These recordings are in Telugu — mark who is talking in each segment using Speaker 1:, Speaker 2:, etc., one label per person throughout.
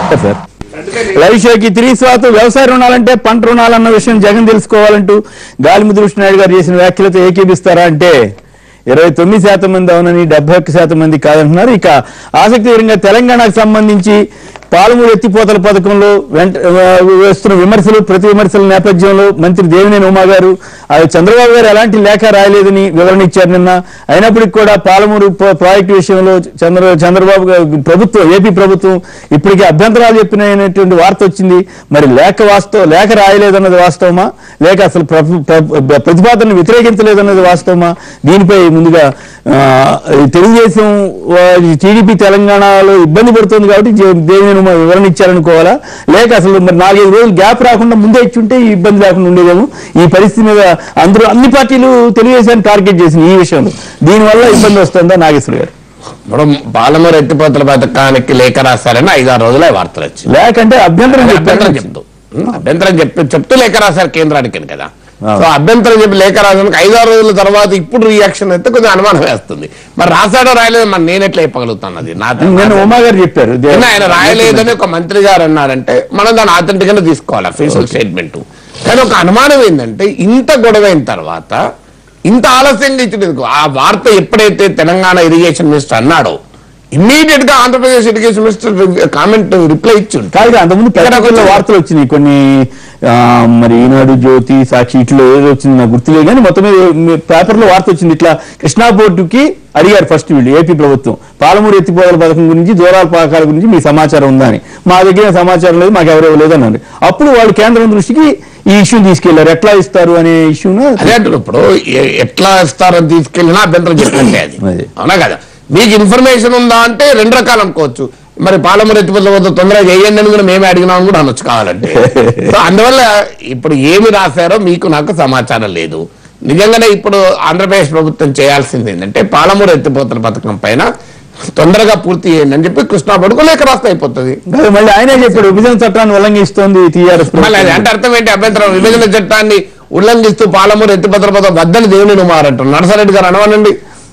Speaker 1: సార్ లైవ్ షోకి తిరిగి స్వాగతం వ్యవసాయ రుణాలంటే పంట రుణాలన్న విషయం జగన్ తెలుసుకోవాలంటూ గాలిముద్ర నాయుడు గారు చేసిన వ్యాఖ్యలతో ఏకీపిస్తారా అంటే ఇరవై తొమ్మిది శాతం మంది అవునని డెబ్బై ఒక్క శాతం మంది కాదంటున్నారు ఇక ఆసక్తికరంగా తెలంగాణకు సంబంధించి పాలమూరు ఎత్తిపోతల పథకంలో వెంట ఆ, వేస్తున్న విమర్శలు ప్రతి విమర్శల నేపథ్యంలో మంత్రి దేవినేని ఉమా గారు ఆ చంద్రబాబు గారు ఎలాంటి లేఖ రాయలేదని వివరణ ఇచ్చారు నిన్న అయినప్పటికీ కూడా పాలమూరు ప్ర- ప్రాజెక్టు విషయంలో చంద్ర చంద్రబాబు గారు ప్రభుత్వం ఏపీ ప్రభుత్వం ఇప్పటికే అభ్యంతరాలు చెప్పినటువంటి వార్త వచ్చింది మరి లేఖ వాస్తవం లేఖ రాయలేదన్నది వాస్తవమా లేక అసలు ప్ర- ప్ర- ప్రతిపాదనను వ్యతిరేకించలేదన్నది వాస్తవమా దీనిపై ముందుగా ఆ, ఈ తెలుగుదేశం టీడీపీ తెలంగాణలో ఇబ్బంది పడుతుంది కాబట్టి జే- దేవినేని ఉమా వివరణ ఇచ్చారనుకోవాలా లేక అసలు మరి నాలుగైదు రోజులు గ్యాప్ రాకుండా ముందే ఇచ్చుంటే ఈ ఇబ్బంది లేకుండా ఉండేదేమో ఈ పరిస్థితి మీద అందరూ అన్ని పార్టీలు తెలుగుదేశాన్ని టార్గెట్ చేసింది ఈ విషయంలో దీనివల్ల ఇబ్బంది వస్తుందా నాగేశ్వర గారు
Speaker 2: ఇప్పుడు పాలమూరు ఎత్తిపోతల పథకానికి లేఖ రాశారని ఐదారు రోజులే వార్తలు వచ్చింది
Speaker 1: లేకంటే అభ్యంతరం
Speaker 2: అది అభ్యంతరం
Speaker 1: చెప్పారు
Speaker 2: చెప్తూ ఉం, అభ్యంతరం చెప్పి చెప్తూ లేఖ రాశారు కేంద్రానికి కదా
Speaker 1: ఆ.
Speaker 2: సో అభ్యంతరం చెప్పి లేఖ రాసానికి ఐదారు రోజుల తర్వాత ఇప్పుడు రియాక్షన్ అయితే కొంచెం అనుమానం వేస్తుంది మరి రాశాడో రాయలేదు మరి నేను ఎట్లా చెప్పగలుగుతాను అది నా
Speaker 1: నేను ఉమా గారు చెప్పారు
Speaker 2: నిన్న ఆయన రాయలేదని ఒక మంత్రి గారు అన్నారంటే మనం దాన్ని ఆథెంటిక్ గా తీసుకోవాలి అఫీషియల్ స్టేట్మెంట్ కానీ ఒక అనుమానం ఏంటంటే ఇంత గొడవ అయిన తర్వాత ఇంత ఆలస్యంగా ఇచ్చినందుకు ఆ వార్త ఎప్పుడైతే తెలంగాణ ఇరిగేషన్ మినిస్టర్ అన్నాడో ఇమ్మీడియట్ గా Andhra Pradesh irrigation minister comment reply ఇచ్చి
Speaker 1: కాదు అంతకుముందు పేపర్లో వార్తలు వచ్చినాయి కొన్ని ఆ, మరి ఈనాడు జ్యోతి సాక్షి ఇట్లా ఏదో వచ్చింది నాకు గుర్తులేదు కానీ మొత్తం మీద మీ- పేపర్లో వార్త వచ్చింది ఇట్లా కృష్ణా బోర్డుకి అడిగారు ఫస్ట్ వీళ్ళు ఏపీ ప్రభుత్వం పాలమూరు ఎత్తిపోతల పథకం గురించి దూరాల పథకాల గురించి మీ సమాచారం ఉందా అని మా దగ్గర సమాచారం లేదు మాకు ఎవరు ఇవ్వలేదు అన్నారు అప్పుడు వాళ్ళు కేంద్రం దృష్టికి ఈ ఇష్యూ తీసుకెళ్లారు ఎట్లా ఇస్తారు అనే ఇష్యూను
Speaker 2: అదే అంటున్నారు ఇప్పుడు ఎ- ఎట్లా ఇస్తారని తీసుకెళ్ళినా అభ్యంతరం చెప్పండి అది
Speaker 1: అది.
Speaker 2: అవునా కదా మీకు ఇన్ఫర్మేషన్ ఉందా అంటే రెండు రకాలు అనుకోవచ్చు మరి పాలమూరు ఎత్తిపోతల వద్ద తొందరగా చేయండి అని కూడా మేమే అడిగినామని కూడా అనొచ్చు కావాలంటే సో అందువల్ల ఇప్పుడు ఏమి రాశారో మీకు నాకు సమాచారం లేదు నిజంగానే ఇప్పుడు ఆంధ్రప్రదేశ్ ప్రభుత్వం చేయాల్సింది ఏంటంటే పాలమూరు ఎత్తిపోతల పథకం పైన తొందరగా పూర్తి చేయండి అని చెప్పి కృష్ణా పడుకు లేఖ రాస్తే అయిపోతుంది
Speaker 1: కాదు, మళ్ళీ ఆయనే చెప్పాడు విభజన చట్టాన్ని ఉల్లంఘిస్తోంది టీఆర్ఎస్
Speaker 2: మళ్ళీ అది అంటే అర్థం ఏంటి అభ్యంతరం విభజన చట్టాన్ని ఉల్లంఘిస్తూ పాలమూరు ఎత్తిపోతల పథకం వద్దని దేవుని మారంటారు నరసరెడ్డి గారు అనవనండి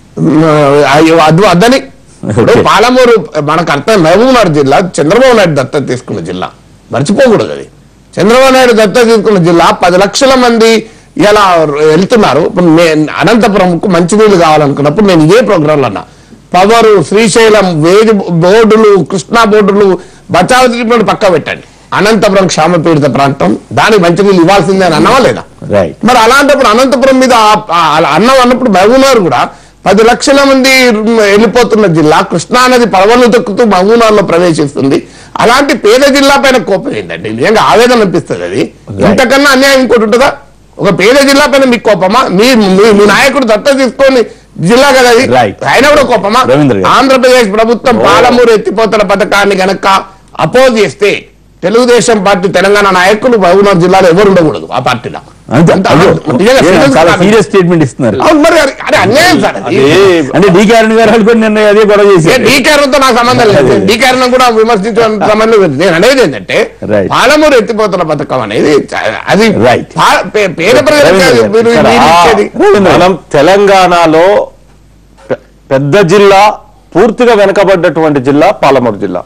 Speaker 2: అయ్యో అద్దు వద్దని ఇప్పుడు
Speaker 1: Okay.
Speaker 2: పాలమూరు మనకు అర్థం మహబూబ్నగర్ జిల్లా చంద్రబాబు నాయుడు దత్తత తీసుకున్న జిల్లా మర్చిపోకూడదు అది చంద్రబాబు నాయుడు దత్తత తీసుకున్న జిల్లా పది లక్షల మంది ఇలా వెళ్తున్నారు ఇప్పుడు నే- అనంతపురంకు మంచినీళ్ళు కావాలనుకున్నప్పుడు నేను ఇదే ప్రోగ్రాంలో అన్నా పవరు శ్రీశైలం వేది బోర్డులు కృష్ణా బోర్డులు బచావ్ ట్రీట్మెంట్ పక్క పెట్టండి అనంతపురం క్షామ పీడిత ప్రాంతం దానికి మంచినీళ్ళు ఇవ్వాల్సిందే అని అన్నవా లేదా
Speaker 1: Right.
Speaker 2: మరి అలాంటప్పుడు అనంతపురం మీద ఆ- ఆ- అలా అన్నం అన్నప్పుడు మహబూబ్నగర్ కూడా పది లక్షల మంది వెళ్ళిపోతున్న జిల్లా కృష్ణా నది పడవలు తొక్కుతూ మహబూబ్నగర్ లో ప్రవేశిస్తుంది అలాంటి పేద జిల్లా పైన కోపం ఏంటంటే నిజంగా ఆవేదన అనిపిస్తుంది అది ఇంతకన్నా అన్యాయం ఇంకోటి ఉంటుందా ఒక పేద జిల్లా పైన మీకు కోపమా మీ మీ- మీ నాయకుడు దత్త తీసుకొని జిల్లా కదా అది
Speaker 1: Right.
Speaker 2: ఆయన కూడా కోపమా
Speaker 1: రవీంద్ర గారు.
Speaker 2: ఆంధ్రప్రదేశ్ ప్రభుత్వం పాలమూరు ఎత్తిపోతల పథకాన్ని గనక అపోజ్ చేస్తే తెలుగుదేశం పార్టీ తెలంగాణ నాయకులు మహబూబ్నగర్ జిల్లాలో ఎవరు ఉండకూడదు ఆ పార్టీలో
Speaker 1: అంతే
Speaker 2: అంత
Speaker 1: అయ్యో,
Speaker 2: నిజంగా
Speaker 1: ఏ,
Speaker 2: serious
Speaker 1: చాలా
Speaker 2: comment.
Speaker 1: సీరియస్ స్టేట్మెంట్ ఇస్తున్నారు
Speaker 2: అవును మరి అది- అదే అన్యాయం సార్ అది.
Speaker 1: అంటే డి అరుణ్ గారు వాళ్ళు కూడా నిన్న అదే గొడవ
Speaker 2: ఏ
Speaker 1: చేశారు
Speaker 2: డీ కారణంతో నాకు సంబంధం లేదు డీ కారణం కూడా విమర్శించడం సంబంధం లేదు నేను అనేది ఏంటంటే
Speaker 1: Right.
Speaker 2: పాలమూరు ఎత్తిపోతున్న పథకం అనేది చ- అది
Speaker 1: Right.
Speaker 2: పా- పే- పేద ప్రజలకు
Speaker 1: రవీంద్ర గారు,
Speaker 2: మీరు
Speaker 1: ఇక్కడ
Speaker 2: మీరు
Speaker 1: ఆ-
Speaker 2: ఇచ్చేది
Speaker 3: మనం తెలంగాణలో పె- పెద్ద జిల్లా పూర్తిగా వెనకబడ్డటువంటి జిల్లా పాలమూరు జిల్లా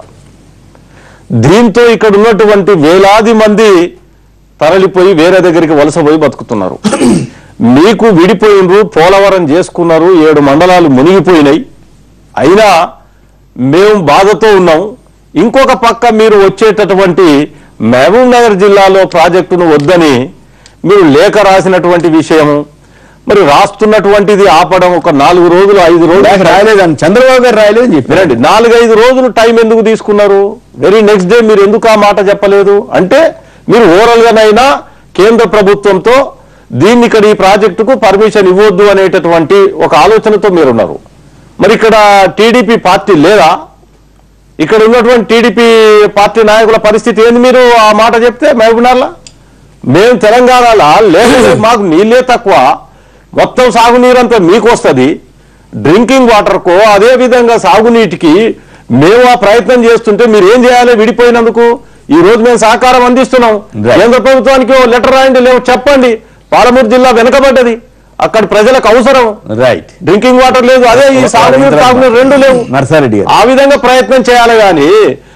Speaker 3: దీంతో ఇక్కడ ఉన్నటువంటి వేలాది మంది తరలిపోయి వేరే దగ్గరికి వలసపోయి బతుకుతున్నారు మీకు విడిపోయినరు పోలవరం చేసుకున్నారు ఏడు మండలాలు మునిగిపోయినాయి అయినా మేము బాధతో ఉన్నాం ఇంకొక పక్క మీరు వచ్చేటటువంటి మహబూబ్ నగర్ జిల్లాలో ప్రాజెక్టును వద్దని మీరు లేఖ రాసినటువంటి విషయము మరి రాస్తున్నటువంటిది ఆపడం ఒక నాలుగు రోజులు ఐదు
Speaker 1: లేక
Speaker 3: రోజులు
Speaker 1: రాయలేదని చంద్రబాబు గారు రాయలేదని చెప్పారు
Speaker 3: వినండి నాలుగైదు రోజులు టైం ఎందుకు తీసుకున్నారు వెరీ నెక్స్ట్ డే మీరు ఎందుకు ఆ మాట చెప్పలేదు అంటే మీరు ఓవరాల్ గానైనా కేంద్ర ప్రభుత్వంతో దీన్ని ఇక్కడ ఈ ప్రాజెక్టుకు పర్మిషన్ ఇవ్వద్దు అనేటటువంటి ఒక ఆలోచనతో మీరున్నారు మరి ఇక్కడ టీడీపీ పార్టీ లేదా ఇక్కడ ఉన్నటువంటి టీడీపీ పార్టీ నాయకుల పరిస్థితి ఏంది మీరు ఆ మాట చెప్తే మహబూబ్నగర్లో మేము తెలంగాణలో లేదు మాకు నీళ్ళే తక్కువ మొత్తం సాగునీరంతా మీకు వస్తుంది డ్రింకింగ్ వాటర్కు అదే విధంగా సాగునీటికి మేము ఆ ప్రయత్నం చేస్తుంటే మీరు ఏం చేయాలి విడిపోయినందుకు ఈ రోజు మేము సహకారం అందిస్తున్నాం
Speaker 1: Right.
Speaker 3: కేంద్ర ప్రభుత్వానికి ఓ లెటర్ రాయండి లేవు చెప్పండి పాలమూరు జిల్లా వెనకబడ్డది అక్కడ ప్రజలకు అవసరం
Speaker 1: రైట్
Speaker 3: డ్రింకింగ్ వాటర్ లేదు అదే ఈ సాగునీరు తాగునీరు రెండు లేవు
Speaker 1: నర్సారెడ్డి గారు
Speaker 3: ఆ విధంగా ప్రయత్నం చేయాలి గాని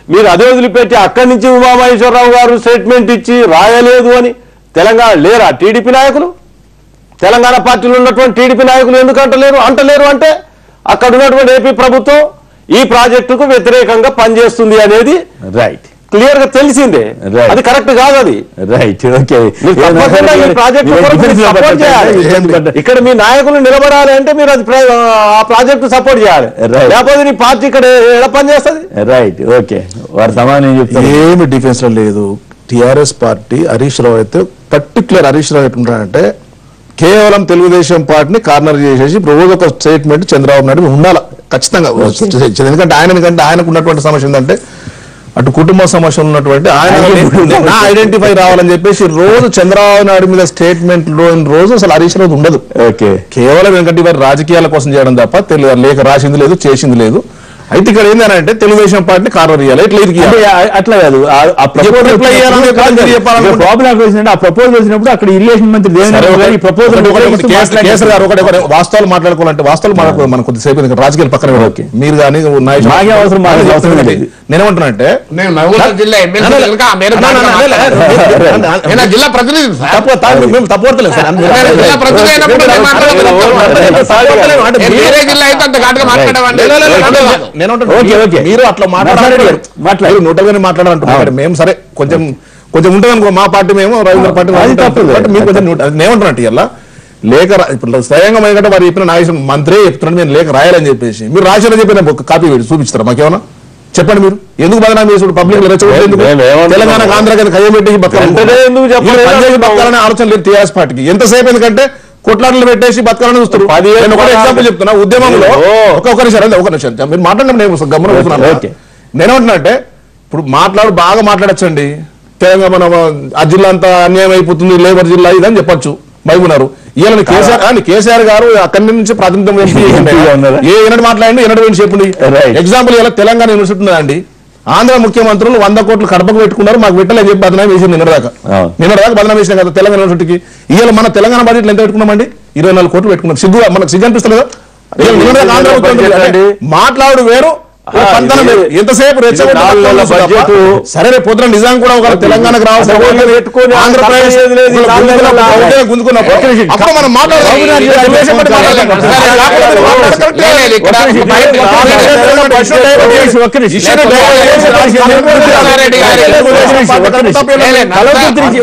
Speaker 3: మీరు అదే వదిలిపెట్టి అక్కడి నుంచి ఉమామహేశ్వరరావు గారు స్టేట్మెంట్ ఇచ్చి రాయలేదు అని తెలంగాణ లేరా టీడీపీ నాయకులు తెలంగాణ పార్టీలో ఉన్నటువంటి టీడీపీ నాయకులు ఎందుకు అంటలేరు అంటలేరు అంటే అక్కడ ఉన్నటువంటి ఏపీ ప్రభుత్వం ఈ ప్రాజెక్టుకు వ్యతిరేకంగా పనిచేస్తుంది అనేది
Speaker 1: రైట్
Speaker 3: క్లియర్ గా తెలిసిందే
Speaker 1: Right.
Speaker 3: అది కరెక్ట్ కాదు అది
Speaker 1: రైట్ ఓకే
Speaker 3: మీరు తప్పకుండా ఈ ప్రాజెక్ట్ కొరకు మీరు సపోర్ట్ చేయాలి ఇక్కడ మీ నాయకులు నిలబడాలి అంటే మీరు అది ప్ర- ఆ ప్రాజెక్ట్ సపోర్ట్ చేయాలి
Speaker 1: Right.
Speaker 3: లేకపోతే నీ పార్టీ ఇక్కడ ఎలా పనిచేస్తుంది
Speaker 1: రైట్ ఓకే వారు సమానం చెప్తారు
Speaker 4: ఏమి డిఫెన్స్ లో లేదు టిఆర్ఎస్ పార్టీ హరీష్ రావు అయితే పర్టికులర్ హరీష్ రావు ఎట్లుంటాడంటే కేవలం తెలుగుదేశం పార్టీని కార్నర్ చేసేసి రోజు ఒక స్టేట్మెంట్ చంద్రబాబు నాయుడు ఉండాలి ఖచ్చితంగా ఎందుకంటే ఆయన ఎందుకంటే ఆయనకు ఉన్నటువంటి సమస్య ఏంటంటే అటు కుటుంబ సమస్యలు ఉన్నటువంటి ఆయన ఐడెంటిఫై రావాలని చెప్పేసి రోజు చంద్రబాబు నాయుడు మీద స్టేట్మెంట్ రోజు అసలు హరీష్ రావు ఉండదు
Speaker 1: ఓకే
Speaker 4: కేవలం ఎందుకంటే వారి రాజకీయాల కోసం చేయడం తప్ప తెలియదు లేఖ రాసింది లేదు చేసింది లేదు అయితే ఇక్కడ ఏంటంటే తెలుగుదేశం పార్టీని కార్నర్ చేయాలి ఇట్లా ఇది
Speaker 1: అంటే ఆ- అట్లా కాదు ఆ- ఆ
Speaker 4: ఎప్పుడు reply చేయాలని కాదు, మీరు చెప్పాలనుకుంటే-
Speaker 1: ప్రాబ్లం ఎక్కడ వచ్చిందంటే ఆ ప్రపోజల్ వచ్చినప్పుడు అక్కడ ఇరిగేషన్ మంత్రి
Speaker 4: సరే,
Speaker 1: దేవేంద్ర
Speaker 4: ఒకటి-
Speaker 1: గారు ఈ ప్రపోజల్
Speaker 4: ఒకటి- ఒకటి- ఒకటి కేసీ- కేసీ గారు ఒకటి- ఒకటి వాస్తవాలు మాట్లాడుకోవాలంటే వాస్తవాలు మాట్లాడుకో మనం కొద్దిసేపు ఎందుకంటే రాజకీయాలు పక్కన పెడదాం.
Speaker 1: ఓకే.
Speaker 4: మీరు కానీ నాయకులు-
Speaker 1: మాకే అవసరం, మాకే అవసరం లేదు.
Speaker 4: నేనేమంటున్నానంటే
Speaker 2: నేను నల్గొండ జిల్లా ఎమ్మెల్సీ కనుక ఆ మేరకు మాట్లాడతాను. నేను ఆ జిల్లా ప్రతినిధి సార్.
Speaker 4: తప్పు తా- మేము తప్పవట్లేదు సార్.
Speaker 2: నేను జిల్లా ప్రతినిధి అయినప్పుడు నేను మాట్లాడగలను.
Speaker 4: తప్పవట్లేదు. అంటే
Speaker 2: నేను
Speaker 4: మీరు-
Speaker 2: వేరే జిల్లా అయితే అంత ఘాటుగా మాట్లాడేవాడిని.
Speaker 4: లే, లే, లే, లే,
Speaker 2: కాదు.
Speaker 4: నేను- నేనేమంటున్నా,
Speaker 1: ఓకే, ఓకే.
Speaker 4: మీరు అట్లా
Speaker 1: మాట్లాడండి.
Speaker 4: మాట్లాడారు
Speaker 1: మాట్లాడు.
Speaker 4: మీరు నూటగానే మాట్లాడాలంటున్నారు
Speaker 1: అవును.
Speaker 4: మేము సరే కొంచెం కొంచెం ఉంటుంది అనుకో మా పార్టీ మేము రవీంద్ర పార్టీ
Speaker 1: అది
Speaker 4: ఉంటుంది.
Speaker 1: తప్పదు.
Speaker 4: బట్ మీరు కొంచెం నూట- అది నేనేమంటున్నట్టు ఇలా లేఖ రా- ఇప్పుడు స్వయంగా ఎందుకంటే వారు చెప్పిన నాగేశ్వరం మంత్రే చెప్తున్నాడు నేను లేఖ రాయాలని చెప్పేసి మీరు రాసిన చెప్పిన ఒక కాపీ పెట్టి చూపిస్తారా మాకేమన్నా చెప్పండి మీరు ఎందుకు బదనాం చేసుడు పబ్లిక్
Speaker 3: మేము ఏమంటున్నాము?
Speaker 4: తెలంగాణ ఆంధ్ర కయ్యం పెట్టి
Speaker 3: వెంటనే ఎందుకు చెప్పలేదు?
Speaker 4: బతకాలనే ఆలోచన లేదు టీఆర్ఎస్ పార్టీకి ఎంతసేపు ఎందుకంటే కొట్లాటలు పెట్టేసి బతకాలని చూస్తారు
Speaker 3: పదిహేను
Speaker 4: నేను ఒక ఎగ్జాంపుల్ చెప్తున్నా ఉద్యమంలో
Speaker 3: ఓ.
Speaker 4: ఒక ఒక నిమిషం అదే, ఒక నిమిషం మీరు మాట్లాడినప్పుడు నేను గమనం అవుతున్నాను
Speaker 1: ఓకే.
Speaker 4: నేనేమంటున్నా అంటే ఇప్పుడు మాట్లాడు బాగా మాట్లాడచ్చండి తెలంగాణ మన ఆ జిల్లా అంతా అన్యాయం అయిపోతుంది లేబర్ జిల్లా ఇదని చెప్పొచ్చు మైగున్నారు ఈయన కేసీఆర్ ఆ, కేసీఆర్ గారు అక్కడి నుంచి ప్రాతినిధ్యం వహించి
Speaker 1: ఎంపీగా ఉన్నారా?
Speaker 4: ఏ ఎన్నడు మాట్లాడండి ఎన్నడు గురించి చెప్పండి
Speaker 1: Right.
Speaker 4: ఎగ్జాంపుల్ ఇలా తెలంగాణ యూనివర్సిటీ ఉన్నదండి ఆంధ్ర ముఖ్యమంత్రులు వంద కోట్లు కడపకు పెట్టుకున్నారు మాకు పెట్టలేదు చెప్పి బదనాం వేసి నిన్నదాకా
Speaker 1: అవును.
Speaker 4: నిన్నదాకా బదనాం వేసిన కదా తెలంగాణ యూనివర్సిటీకి ఇవాళ మన తెలంగాణ బడ్జెట్ ఎంత పెట్టుకున్నామండి ఇరవై నాలుగు కోట్లు పెట్టుకున్నాం సిగ్గు మనకు సిగ్గు అనిపిస్తలేదా ఇవాళ నిన్నదాకా ఆంధ్ర ముఖ్యమంత్రులు
Speaker 3: బడ్జెట్ అండి.
Speaker 4: మాట్లాడు వేరు
Speaker 3: ఆ,
Speaker 4: పంతనం
Speaker 3: ఇది-
Speaker 4: వేరు. ఎంతసేపు రెచ్చగొట్టి
Speaker 3: నాలుగు నెలల
Speaker 4: పట్టుకోవాలి తప్ప,
Speaker 3: బడ్జెట్
Speaker 4: సరే రేపు పొద్దున నిజాం కూడా ఒక తెలంగాణకు రావాల్సిన
Speaker 3: అసలు
Speaker 4: ఓట్లు
Speaker 3: పెట్టుకొని
Speaker 4: ఆంధ్రప్రదేశ్
Speaker 3: ఏది లేదు, ఈ నాలుగు నెలల
Speaker 4: గుంజుకున్నప్పుడు, గుంజుకున్నప్పుడు
Speaker 1: ఒక్క నిమిషం.
Speaker 4: అప్పుడు మనం మాట్లాడదాం
Speaker 2: బాబు గారు
Speaker 4: ఇది తెలుగుదేశం పార్టీ మాట్లాడదాం.
Speaker 2: సరే,
Speaker 4: సరే, లేకపోతే మీరు మాట్లాడడం కరెక్ట్
Speaker 2: లేదు, లేదు, ఇక్కడ
Speaker 4: ఒక్క నిమిషం.
Speaker 2: బయట
Speaker 4: ఒక్క నిమిషం.
Speaker 2: మాట్లాడడం
Speaker 4: ఇష్యూ డైవర్ట్ చేసి, ఒక్క నిమిషం. ఇష్యూ డైవర్ట్ చేసి,
Speaker 2: నరసింహారెడ్డి గారు
Speaker 4: తెలుగుదేశం పార్టీ తప్పు తప్పు ఏం లేదు.
Speaker 2: నరసింహారెడ్డి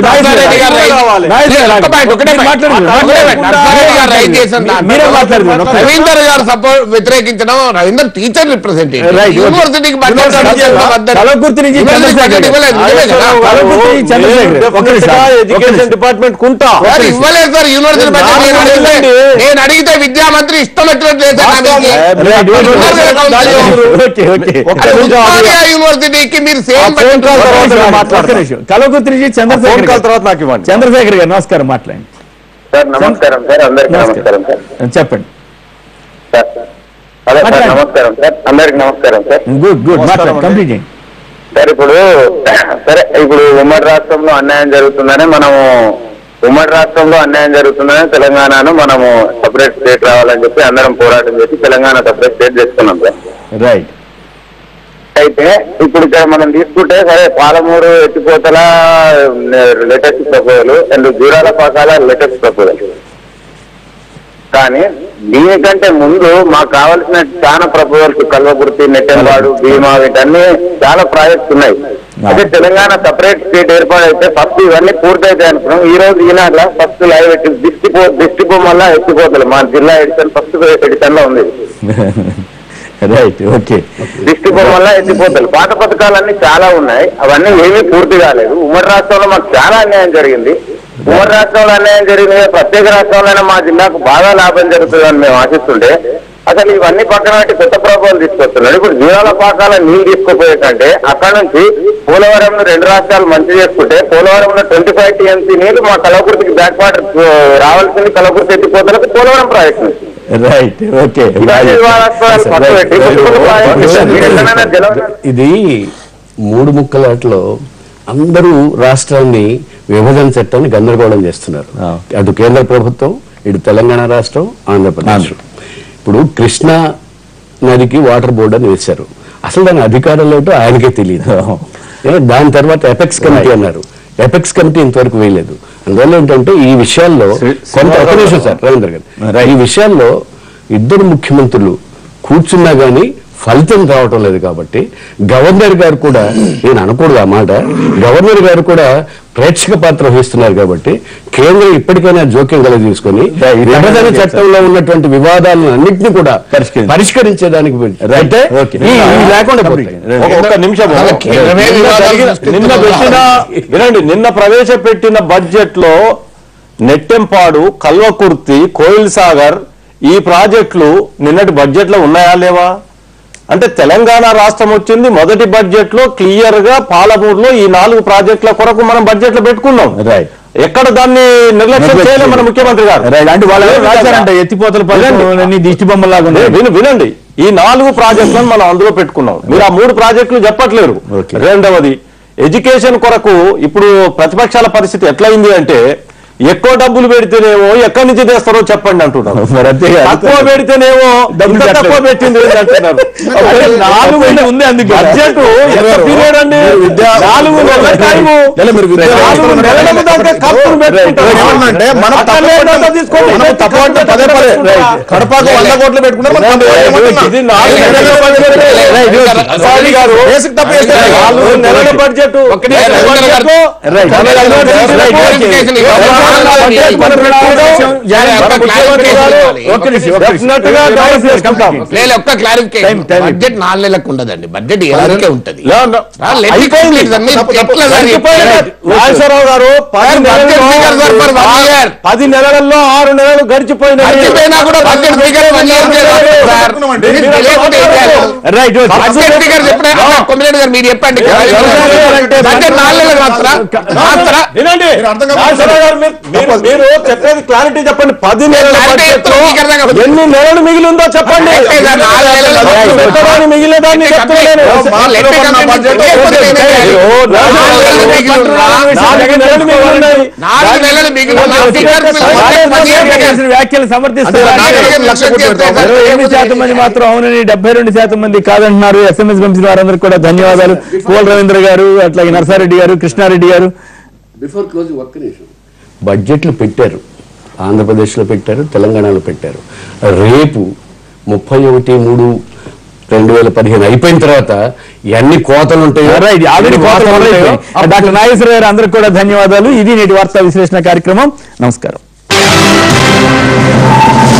Speaker 2: గారు రైతు- ఒక్క పాయింట్, ఒకటే పాయింట్. ఒకటే పాయింట్. నరసింహారెడ్డి గారు రైతు చేసిన దాంట్లో
Speaker 1: మీరే మాట్లాడుతున్నారు. ఒక్క-
Speaker 2: రవీందర్ గారు సపోర్ట్ వ్యతిరేకించడం రవీందర్ టీచర్ రిప్రజెంటేటివ్
Speaker 1: Right.
Speaker 2: యూనివర్సిటీకి బడ్జెట్
Speaker 1: యూనివర్సిటీ
Speaker 2: బడ్జెట్
Speaker 1: కలవకుర్తి నుంచి
Speaker 2: యూనివర్సిటీ
Speaker 1: చంద్రశేఖర్
Speaker 2: బడ్జెట్ ఇవ్వలేదు, నిజమే కదా?
Speaker 1: కలవకుర్తి చంద్రశేఖర్ ఒక్క నిమిషం. ఒక్క
Speaker 3: ఎడ్యుకేషన్
Speaker 1: నిమిషం.
Speaker 3: డిపార్ట్మెంట్ కుంటా
Speaker 2: సార్ ఇవ్వలేదు సార్ యూనివర్సిటీ బడ్జెట్ నేను అడిగితే నేను అడిగితే విద్యా మంత్రి ఇష్టం వచ్చినట్టు లేదు సార్ నా మీదకి.
Speaker 1: Right. ఓకే ఓకే
Speaker 2: అరే ఉస్మానియా యూనివర్సిటీకి మీరు సేమ్
Speaker 3: ఫోన్ కాల్
Speaker 1: ఒక్క
Speaker 3: తర్వాత
Speaker 1: నిమిషం.
Speaker 3: నేను
Speaker 1: ఒక్క
Speaker 3: మాట్లాడతాను.
Speaker 1: నిమిషం. కలవకుర్తి నుంచి
Speaker 3: ఫోన్
Speaker 1: చంద్రశేఖర్
Speaker 3: కాల్
Speaker 1: గారు.
Speaker 3: తర్వాత నాకు ఇవ్వండి
Speaker 1: చంద్రశేఖర్ గారు నమస్కారం మాట్లాడండి
Speaker 5: సార్ నమస్కారం సార్ అందరికి నమస్కారం సార్
Speaker 1: చెప్పండి
Speaker 5: సార్ అదే సార్
Speaker 1: మాట్లాడండి.
Speaker 5: నమస్కారం సార్ అందరికి నమస్కారం సార్
Speaker 1: గుడ్ గుడ్
Speaker 3: నమస్కారం
Speaker 1: మాట్లాడండి
Speaker 3: అండి.
Speaker 1: కంప్లీట్ చేయండి
Speaker 5: సార్ ఇప్పుడు సరే ఇప్పుడు ఉమ్మడి రాష్ట్రంలో అన్యాయం జరుగుతుందని మనము ఉమ్మడి రాష్ట్రంలో అన్యాయం జరుగుతుందని తెలంగాణను మనము సపరేట్ స్టేట్ రావాలని చెప్పి అందరం పోరాటం చేసి తెలంగాణ సపరేట్ స్టేట్ చేసుకున్నాం సార్
Speaker 1: రైట్
Speaker 5: అయితే ఇప్పుడు ఇక్కడ మనం తీసుకుంటే సరే పాలమూరు ఎత్తిపోతల latest proposal and Jurala Pakala latest proposal కానీ దీనికంటే ముందు మాకు కావాల్సిన చాలా ప్రపోజల్స్ కల్వకుర్తి నెట్టెంబాడు భీమా వీటన్ని చాలా ప్రాజెక్ట్స్ ఉన్నాయి అయితే తెలంగాణ సపరేట్ స్టేట్ ఏర్పాటు అయితే ఫస్ట్ ఇవన్నీ పూర్తయితాయి అనుకున్నాం ఈ రోజు ఈనాడులో ఫస్ట్ లైవ్ ఎట్టి డిస్టిక్ డిస్టిక్ వల్ల ఎత్తిపోతలు మా జిల్లా ఎడిషన్ ఫస్ట్ ఎడిషన్ లో ఉంది
Speaker 1: రైట్ ఓకే
Speaker 5: డిస్టిక్ వల్ల ఎత్తిపోతలు పాత పథకాలన్నీ చాలా ఉన్నాయి అవన్నీ ఏమీ పూర్తి కాలేదు ఉమ్మడి రాష్ట్రంలో మాకు చాలా అన్యాయం జరిగింది ఉమ్మడి రాష్ట్రంలో అన్యాయం జరిగింది కదా, ప్రత్యేక రాష్ట్రంలో మా జిల్లాకు బాగా లాభం జరుగుతుందని మేము ఆశిస్తుంటే అసలు ఇవన్నీ పక్కన పెట్టి కొత్త ప్రభుత్వాలు తీసుకొస్తున్నాడు ఇప్పుడు జీవాల పాకాల నీళ్ళు తీసుకుపోయే కంటే అక్కడ నుంచి పోలవరం రెండు రాష్ట్రాలు మంచి చేసుకుంటే పోలవరంలో ట్వంటీ ఫైవ్ టీఎంసీ నీళ్లు మా కలవకుర్తికి బ్యాక్ వాటర్ రావాల్సింది కలవకుర్తి ఎత్తిపోతలకు పోలవరం ప్రాజెక్ట్ నుంచి
Speaker 1: రైట్ ఓకే
Speaker 5: ఇవన్నీ వివాదాస్పదాలు పక్కన పెట్టి కొత్త కొత్త ప్రాజెక్టులు మీరు ఎక్కడైనా జలవనరులు
Speaker 6: ఇది మూడు ముక్కలాట్లో అందరూ రాష్ట్రాన్ని విభజన చట్టాన్ని గందరగోళం చేస్తున్నారు
Speaker 1: ఆ.
Speaker 6: అటు కేంద్ర ప్రభుత్వం ఇటు తెలంగాణ రాష్ట్రం ఆంధ్రప్రదేశ్ ఇప్పుడు కృష్ణా నదికి వాటర్ బోర్డు అని వేశారు అసలు దాని అధికారంలో ఏంటో ఆయనకే తెలియదు ఏ, దాని తర్వాత ఎపెక్స్ కమిటీ అన్నారు ఎపెక్స్ కమిటీ ఇంతవరకు వేయలేదు అందువల్ల ఏంటంటే ఈ విషయాల్లో
Speaker 1: శ్రీ-
Speaker 6: కొంత
Speaker 1: శ్రీనివాసరావు
Speaker 6: ఒక్క నిమిషం సార్ రవీంద్ర గారు ఈ విషయాల్లో ఇద్దరు ముఖ్యమంత్రులు కూర్చున్నా గానీ ఫలితం రావటం లేదు కాబట్టి గవర్నర్ గారు కూడా నేను అనకూడదు ఆ మాట గవర్నర్ గారు కూడా ప్రేక్షక పాత్ర వహిస్తున్నారు కాబట్టి కేంద్రం ఇప్పటికైనా జోక్యం కల తీసుకొని విభజన చట్టంలో ఉన్నటువంటి వివాదాలను అన్నింటినీ కూడా
Speaker 1: పరిష్కరించ-
Speaker 6: పరిష్కరించేదానికి అంటే
Speaker 1: ఓకే.
Speaker 6: ఈ- ఇవి లేకుండా పోతాయి.
Speaker 3: ఒక- ఒక్క నిమిషం
Speaker 2: అలా కేంద్రమే
Speaker 3: నిన్న
Speaker 2: వివాదాలు
Speaker 3: జరిగిన-
Speaker 2: సృష్టిస్తున్నారు.
Speaker 3: నిన్న పెట్టిన వినండి నిన్న ప్రవేశపెట్టిన బడ్జెట్ లో నెట్టెంపాడు కల్వకుర్తి కోయిల్ సాగర్ ఈ ప్రాజెక్టులు నిన్నటి బడ్జెట్ లో ఉన్నాయా లేవా అంటే తెలంగాణ రాష్ట్రం వచ్చింది మొదటి బడ్జెట్ లో క్లియర్ గా పాలమూరులో ఈ నాలుగు ప్రాజెక్టుల కొరకు మనం బడ్జెట్ లో పెట్టుకున్నాం
Speaker 1: రైట్
Speaker 3: ఎక్కడ దాన్ని నిర్లక్ష్యం చేయలేదు మన ముఖ్యమంత్రి గారు
Speaker 1: రైట్ అంటే వాళ్ళు ఎవరు రాశారంట ఎత్తిపోతల పథకం దిష్టి బొమ్మలాగా
Speaker 3: విను-
Speaker 1: ఉన్నాయి
Speaker 3: విను వినండి ఈ నాలుగు ప్రాజెక్టులను మనం అందులో పెట్టుకున్నాం మీరు ఆ మూడు ప్రాజెక్టులు చెప్పట్లేరు
Speaker 1: Okay.
Speaker 3: రెండవది ఎడ్యుకేషన్ కొరకు ఇప్పుడు ప్రతిపక్షాల పరిస్థితి ఎట్లయింది అంటే ఎక్కువ డబ్బులు పెడితేనేమో ఎక్కడి నుంచి తెస్తారో చెప్పండి అంటున్నారు
Speaker 1: మరి అంతే కదా.
Speaker 3: తక్కువ పెడితేనేమో
Speaker 1: డబ్బులు
Speaker 3: ఇంత తక్కువ
Speaker 1: పెట్టలేదు.
Speaker 3: పెట్టింది ఏంటి అంటున్నారు అంటే నాలుగు
Speaker 1: తక్కువ ఉంది అందుకే.
Speaker 3: బడ్జెట్ ఎంత పీరియడ్ అండి నాలుగు నెలల టైము
Speaker 4: లేదా మీరు విద్యా
Speaker 3: నాలుగు నెలలకు దాకా ఖర్చులు పెట్టుకుంటారు.
Speaker 4: ఏమన్నంటే మనం
Speaker 3: అట్లనే
Speaker 4: తప్పకుండా-
Speaker 3: డబ్బా తీసుకోండి.
Speaker 4: మనం తప్పకుండా పదే పదే కడపకు వంద కోట్లు పెట్టుకున్నారు మనం వంద కోట్లు ఏమంటున్నాం?
Speaker 3: ఇది నాలుగు నెలల బడ్జెట్ సారీ గారు
Speaker 4: బేసిక్ తప్పు చేస్తే
Speaker 3: నాలుగు నెలల బడ్జెట్
Speaker 2: ఒక్క నిమిషం, Ravindra garu.
Speaker 1: Right
Speaker 2: right, right, clarification ఇవ్వాలి.
Speaker 3: బడ్జెట్ మనం పెట్టుకుంటాం. మన ముఖ్యమంత్రి గారు
Speaker 1: ఒక్క నిమిషం, ఒక్క నిమిషం.
Speaker 3: definite గా డైవర్స్ చేసుకుంటాం.
Speaker 2: లేదు ఒక్క క్లారిఫికేషన్
Speaker 1: Time, time.
Speaker 2: బడ్జెట్ నాలుగు నెలలకు ఉండదండి బడ్జెట్ ఏడాదికే ఉంటది
Speaker 3: లే, లే.
Speaker 2: ఆ, let it
Speaker 3: అయిపోయింది.
Speaker 2: complete. మీరు ఎట్లా సార్
Speaker 3: అయిపోయింది. నాగేశ్వరరావు గారు పది
Speaker 2: Sir, budget
Speaker 3: నెలల్లో-
Speaker 2: figure sir for one year.
Speaker 3: పది నెలల్లో ఆరు నెలలు గడిచిపోయినాయి
Speaker 2: మర్చిపోయినా కూడా బడ్జెట్ ఫిగర్ వన్ ఇయర్ చేయాలి సార్. మీరు తెలియకుండా ఏం చేయాలి?
Speaker 1: Right okay.
Speaker 2: బడ్జెట్ ఫిగర్ చెప్పినా కొమ్మినేని గారు మీరు చెప్పండి బడ్జెట్ నాలుగు నెలలు మాత్రా మాత్రా
Speaker 3: వినండి
Speaker 4: మీరు అర్థం కాదు.
Speaker 3: నాగేశ్వరరావు గారు మీరు- మీరు- మీరు చెప్పేది క్లారిటీ చెప్పండి పది నెలల
Speaker 2: clarity
Speaker 3: బడ్జెట్ లో
Speaker 2: చెప్తే మీకు అర్థం కాదు.
Speaker 3: ఎన్ని నెలలు మిగిలి ఉందో చెప్పండి
Speaker 2: అయితే సార్ నాలుగు నెలలు
Speaker 3: ఖర్చు పెట్టడానికి మిగిలినదాన్ని చెప్తున్నాను
Speaker 2: లెక్క
Speaker 4: బడ్జెట్
Speaker 3: నాలుగు నెలలు మిగిలి ఉన్నాయి. నాలుగు నెలలు మిగిలి ఉన్నాయి.
Speaker 2: నాలుగు నెలలు మిగిలి ఉన్న figure మీరు
Speaker 3: సరే,
Speaker 2: పది
Speaker 3: సరే,
Speaker 2: figure.
Speaker 1: చేసిన వ్యాఖ్యలు సమర్థిస్తారు
Speaker 2: అంటే నాలుగు నెలలు లక్ష కోట్లు పెడతారు.
Speaker 1: ఇరవై ఎనిమిది శాతం మంది మాత్రం అవునని డెబ్బై రెండు శాతం మంది కాదంటున్నారు ఎస్ఎంఎస్ పంపిన వారందరికీ కూడా ధన్యవాదాలు పోల్ రవీంద్ర గారు అట్లాగే నర్సారెడ్డి గారు కృష్ణారెడ్డి గారు
Speaker 6: బిఫోర్ క్లోజింగ్ ఒక్క నిమిషం బడ్జెట్లు పెట్టారు ఆంధ్రప్రదేశ్లో పెట్టారు తెలంగాణలో పెట్టారు రేపు ముప్పై ఒకటి మూడు రెండు వేల పదిహేను అయిపోయిన తర్వాత ఎన్ని కోతలు ఉంటాయో
Speaker 1: రైట్ ఆల్రెడీ
Speaker 6: ఎన్ని
Speaker 1: కోతలు
Speaker 6: వార్తలు ఉంటాయో
Speaker 1: మొదలైపోయాయి. డాక్టర్ నాగేశ్వర గారు అందరికీ కూడా ధన్యవాదాలు ఇది నేటి వార్తా విశ్లేషణ కార్యక్రమం నమస్కారం